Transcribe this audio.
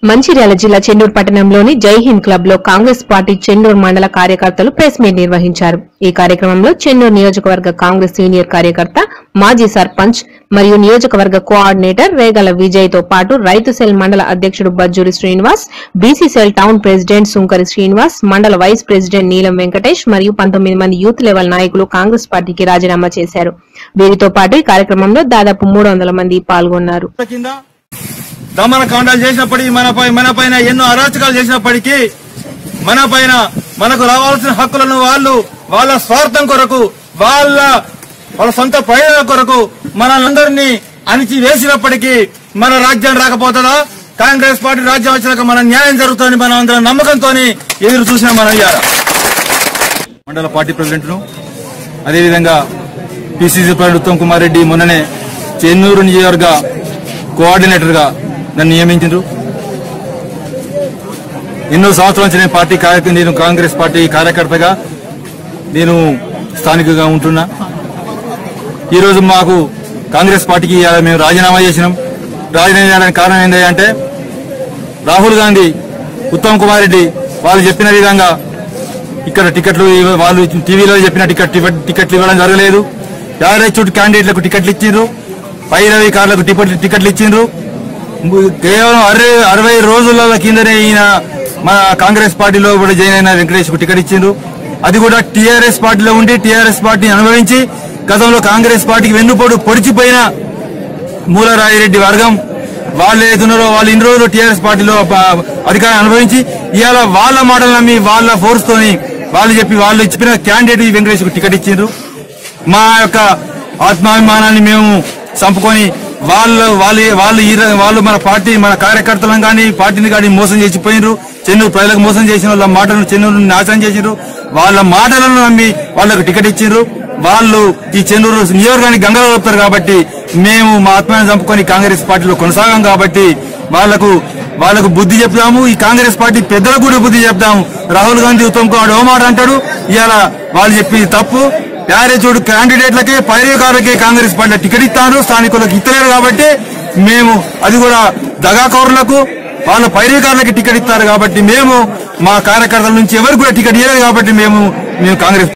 మంచిర్యాల జిల్లా చెన్నూరు పట్టణంలోని జై హింద్ క్లబ్ లో కాంగ్రెస్ పార్టీ చెన్నూరు మండల కార్యకర్తలు ప్రెస్ మీట్ నిర్వహించారు ఈ కార్యక్రమంలో చెన్నూరు నియోజకవర్గ కాంగ్రెస్ సీనియర్ కార్యకర్త మాజీ సర్పంచ్ మరియు నియోజకవర్గ కోఆర్డినేటర్ రేగల విజయ్ తో పాటు రైతు సెల్ మండల అధ్యక్షుడు Bajjuri Srinivas BC cell town president Sunkari Srinivas మండల వైస్ ప్రెసిడెంట్ నీలం వెంకటేష్ మరియు పంతొమ్మిది మంది యూత్ లెవెల్ నాయకులు కాంగ్రెస్ పార్టీకి రాజీనామా చేశారు వీరితో పాటు ఈ కార్యక్రమంలో దాదాపు మూడు వందల మంది పాల్గొన్నారు కింద దమన కాండాలు చేసినప్పటికీ మనపై మన పైన ఎన్నో అరాచకాలు చేసినప్పటికీ మన పైన మనకు రావాల్సిన హక్కులను వాళ్ళు వాళ్ళ స్వార్థం కొరకు వాళ్ళ వాళ్ళ సొంత ప్రయోజనం కొరకు మనందరినీ అణిచి వేసినప్పటికీ మన రాజ్యం రాకపోతుందా కాంగ్రెస్ పార్టీ రాజ్యం వచ్చినాక మన న్యాయం జరుగుతుందని మనం అందరం నమ్మకంతో ఎదురు చూసిన మనం ఇవాళ మండల పార్టీ ప్రెసిడెంట్ ను అదేవిధంగా పిసిసి ప్రెసిడెంట్ ఉత్తమ్ కుమార్ రెడ్డి మొన్ననే చెన్నూరు నియోజకవర్గ కోఆర్డినేటర్ గా నన్ను నియమించారు ఎన్నో సంవత్సరాల నుంచి నేను పార్టీ కార్య నేను కాంగ్రెస్ పార్టీ కార్యకర్తగా నేను స్థానికంగా ఉంటున్నా ఈ రోజు మాకు కాంగ్రెస్ పార్టీకి ఇవాళ మేము రాజీనామా చేసినాం రాజీనామా చేయడానికి కారణం ఏంటి అంటే రాహుల్ గాంధీ ఉత్తమ్ కుమార్ రెడ్డి వాళ్ళు చెప్పిన విధంగా ఇక్కడ టికెట్లు ఇవ్వ- వాళ్ళు టీవీలో చెప్పిన టికెట్ టికెట్లు ఇవ్వడం జరగలేదు యాభై చుట్టూ క్యాండిడేట్లకు టికెట్లు ఇచ్చిండ్రు పై రవి కార్లకు టికెట్లు టికెట్లు ఇచ్చిండ్రు ము- కేవలం అరవై అరవై రోజుల కిందనే ఈయన మన కాంగ్రెస్ పార్టీలో కూడా జాయిన్ అయిన వెంకటేష్ కు టికెట్ ఇచ్చిండ్రు అది కూడా టీఆర్ఎస్ పార్టీలో ఉండి టీఆర్ఎస్ పార్టీని అనుభవించి గతంలో కాంగ్రెస్ పార్టీకి వెన్నుపోటు పొడిచిపోయిన మూలరాయిరెడ్డి వర్గం వాళ్ళు ఏదున్నారో వాళ్ళు ఇన్ని రోజులు టీఆర్ఎస్ పార్టీలో ప- అధికారం అనుభవించి ఇవాళ వాళ్ళ మాటలు నమ్మి వాళ్ళ ఫోర్స్ తోని వాళ్ళు చెప్పి వాళ్ళు ఇచ్చిన క్యాండిడేట్ వెంకటేష్ కు టికెట్ ఇచ్చిండ్రు మా యొక్క ఆత్మాభిమానాన్ని మేము చంపుకొని వాళ్ళు వాళ్ళు వాళ్ళు ఈ ర- వాళ్ళు మన పార్టీ మన కార్యకర్తలను కానీ పార్టీని కానీ మోసం చేసిపోయినరు చెన్నూరు ప్రజలకు మోసం చేసిన వాళ్ళ మాటలను చెన్నూరు నాశనం చేసిండ్రు వాళ్ళ మాటలను నమ్మి వాళ్ళకు టికెట్ ఇచ్చిండ్రు వాళ్ళు ఈ చెన్నూరు నియోజకవర్గానికి గంగలో వస్తారు కాబట్టి మేము మా ఆత్మని చంపుకొని కాంగ్రెస్ పార్టీలో కొనసాగాం కాబట్టి వాళ్లకు వాళ్లకు బుద్ధి చెప్తాము ఈ కాంగ్రెస్ పార్టీ పెద్దలకు కూడా బుద్ధి చెప్తాము రాహుల్ గాంధీ ఉత్తమ్ కుమార్ ఓ మాట అంటాడు ఇవాళ వాళ్ళు చెప్పింది తప్పు చూడు క్యాండిడేట్లకే పైరేకారులకే కాంగ్రెస్ పార్టీ టికెట్ ఇస్తాను స్థానికులకు ఇస్తలేరు కాబట్టి మేము అది కూడా దగాకోరులకు వాళ్ళ పైరేకారులకి టికెట్ ఇస్తారు కాబట్టి మేము మా కార్యకర్తల నుంచి ఎవరికి కూడా టికెట్ ఇవ్వలేదు కాబట్టి మేము మేము కాంగ్రెస్